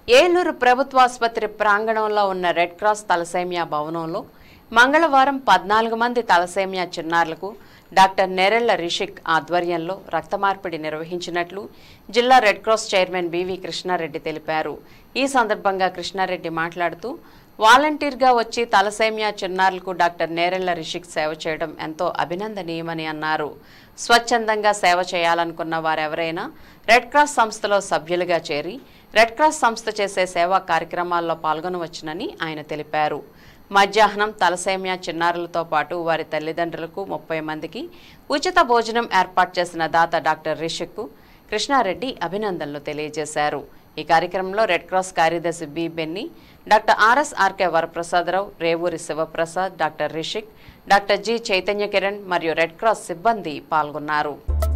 ఏలూరు ప్రభుత్వ ఆసుపత్రి ప్రాంగణంలో ఉన్న రెడ్ క్రాస్ తలసేమియా భవనంలో మంగళవారం పద్నాలుగు మంది తలసేమియా చిన్నారులకు డాక్టర్ నెరెళ్ల రిషిక్ ఆధ్వర్యంలో రక్త మార్పిడి నిర్వహించినట్లు జిల్లా red cross chairman B V Krishna Reddy తెలిపారు ఈ సందర్భంగా కృష్ణారెడ్డి మాట్లాడుతూ వాలంటీర్గా వచ్చి తలసేమియా చిన్నారులకు డాక్టర్ నేరెళ్ల రిషిక్ సేవ చేయడం ఎంతో అభినందనీయమని అన్నారు స్వచ్ఛందంగా సేవ చేయాలనుకున్న వారెవరైనా రెడ్ క్రాస్ సంస్థలో సభ్యులుగా చేరి రెడ్ క్రాస్ సంస్థ చేసే సేవా కార్యక్రమాల్లో పాల్గొనవచ్చునని ఆయన తెలిపారు మధ్యాహ్నం తలసేమియా చిన్నారులతో పాటు వారి తల్లిదండ్రులకు ముప్పై మందికి ఉచిత భోజనం ఏర్పాటు చేసిన దాత డాక్టర్ రిషిక్కు కృష్ణారెడ్డి అభినందనలు తెలియజేశారు ఈ కార్యక్రమంలో రెడ్ క్రాస్ కార్యదర్శి B Benny doctor R S R K Varaprasada Rao Revuri Sivaprasad doctor Rishik doctor G Chaitanya Kiran మరియు రెడ్ క్రాస్ సిబ్బంది పాల్గొన్నారు